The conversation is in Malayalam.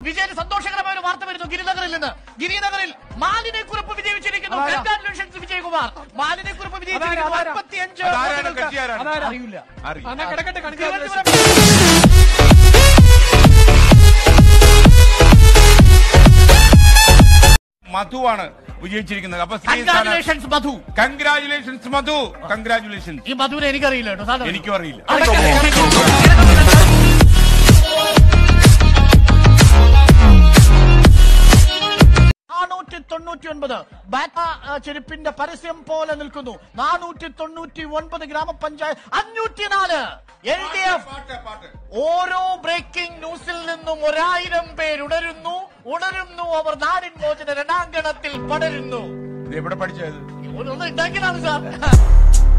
വിജയന് സന്തോഷകരമായ ഒരു വാർത്ത വരുന്നു ഗിരിനഗറിൽ നിന്ന് ഗിരിനഗറിൽ മാലിന്യക്കുറിപ്പ് വിജയിച്ചിരിക്കുന്നു അതാരാ? കൺഗ്രാറ്റുലേഷൻസ് വിജയകുമാർ മാലിന്യക്കുറിപ്പ് വിജയിച്ചിരിക്കുന്നു അതാരാ? അൻപത്തിയഞ്ച് അതാരാണ് വോട്ടുകൾക്ക്. കക്ഷി ആരാണ്? അതാരാ? അറിയില്ല അറിയില്ല. എന്നാ കിടക്കട്ടെ കണക്ക് മധുവാണ് വിജയിച്ചിരിക്കുന്നത് അപ്പൊ സ്ത്രീ സ്ഥാനാർത്ഥി congratulations Madhu congratulations Madhu congratulations ഈ മധുവിനെ എനിക്കറിയില്ല കേട്ടോ സാധാരണ എനിക്കും അറിയില്ല അടക്കട്ടെ, കിടക്കട്ടെ. നാനൂറ്റി തൊണ്ണൂറ്റി ഒൻപത് ബാറ്റ ആ, ചെരുപ്പിന്റെ പരസ്യം പോലെ നിൽക്കുന്നു നാനൂറ്റി തൊണ്ണൂറ്റി ഒൻപത് ഗ്രാമപഞ്ചായത്ത് അഞ്ഞൂറ്റിനാല് എൽ ഡി എഫ് ഓരോ ബ്രേക്കിംഗ് ന്യൂസിൽ നിന്നും ഒരായിരം പേരുണരുന്നു ഉണരുന്നു അവർ നാടിൻ മോചന രണാങ്കണത്തിൽ പടരുന്നു ഇത് എവിടെ പഠിച്ചത് ഒന്ന് ഉണ്ടാക്കിയതാണ് സാർ